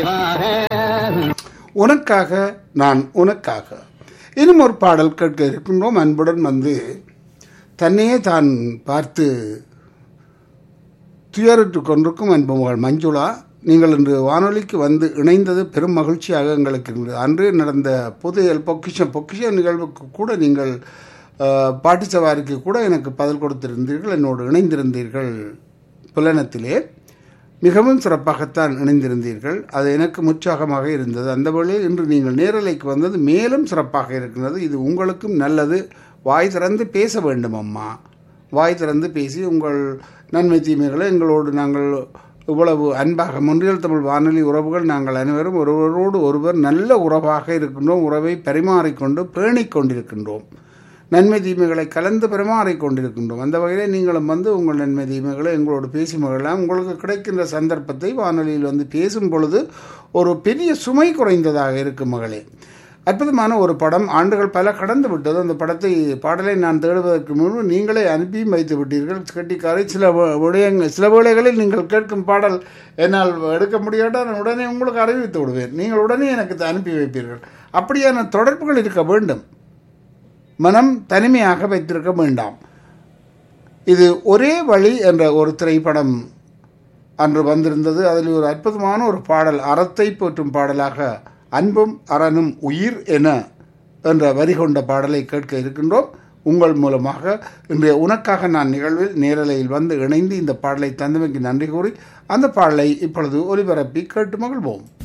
உனக்காக நான் உனக்காக இன்னும் ஒரு பாடல் கேட்க இருக்கின்றோம் அன்புடன் வந்து தன்னையே தான் பார்த்து துயரிட்டு கொண்டிருக்கும் அன்பு மகள் மஞ்சுளா நீங்கள் இன்று வானொலிக்கு வந்து இணைந்தது பெரும் மகிழ்ச்சியாக எங்களுக்கு இருந்தது அன்று நடந்த புதையல் பொக்கிஷம் பொக்கிஷ நிகழ்வுக்கு கூட நீங்கள் அஹ், பாட்டு சவாரிக்கு கூட எனக்கு பதில் கொடுத்திருந்தீர்கள் என்னோடு இணைந்திருந்தீர்கள் புலனத்திலே மிகவும் சிறப்பாகத்தான் இணைந்திருந்தீர்கள் அது எனக்கு உற்சாகமாக இருந்தது அந்த வழியில் இன்று நீங்கள் நேரலைக்கு வந்தது மேலும் சிறப்பாக இருக்கிறது இது உங்களுக்கும் நல்லது வாய் திறந்து பேச வேண்டும் அம்மா வாய் திறந்து பேசி உங்கள் நன்மை தீமைகளை எங்களோடு நாங்கள் இவ்வளவு அன்பாக முன்றியல் தமிழ் வானொலி உறவுகள் நாங்கள் அனைவரும் ஒருவரோடு ஒருவர் நல்ல உறவாக இருக்கின்றோம் உறவை பரிமாறிக்கொண்டு பேணிக் கொண்டிருக்கின்றோம் நன்மை தீமைகளை கலந்து பரிமாறிக் கொண்டிருக்கின்றோம் அந்த வகையிலே நீங்களும் வந்து உங்கள் நன்மை தீமைகளை எங்களோடு பேசி மகிழலாம் உங்களுக்கு கிடைக்கின்ற சந்தர்ப்பத்தை வானொலியில் வந்து பேசும் பொழுது ஒரு பெரிய சுமை குறைந்ததாக இருக்கும் மகளே அற்புதமான ஒரு படம் ஆண்டுகள் பல கடந்து விட்டது அந்த படத்தை பாடலை நான் தேடுவதற்கு முன்பு நீங்களே அனுப்பியும் வைத்து விட்டீர்கள் கட்டிக்காரை சில வி- விடயங்கள் சில வேளைகளில் நீங்கள் கேட்கும் பாடல் என்னால் எடுக்க முடியாட்டால் நான் உடனே உங்களுக்கு அறிவித்து விடுவேன் நீங்கள் உடனே எனக்கு அனுப்பி வைப்பீர்கள் அப்படியான தொடர்புகள் இருக்க வேண்டும் மனம் தனிமையாக வைத்திருக்க வேண்டாம் இது ஒரே வழி என்ற ஒரு திரைப்படம் அன்று வந்திருந்தது அதில் ஒரு அற்புதமான ஒரு பாடல் அறத்தை போற்றும் பாடலாக அன்பும் அறனும் உயிர் என என்ற வரி கொண்ட பாடலை கேட்க இருக்கின்றோம் உங்கள் மூலமாக இன்றைய உனக்காக நான் நிகழ்வில் நேரலையில் வந்து இணைந்து இந்த பாடலை தந்தமைக்கு நன்றி கூறி அந்த பாடலை இப்பொழுது ஒலிபரப்பி கேட்டு மகிழ்வோம்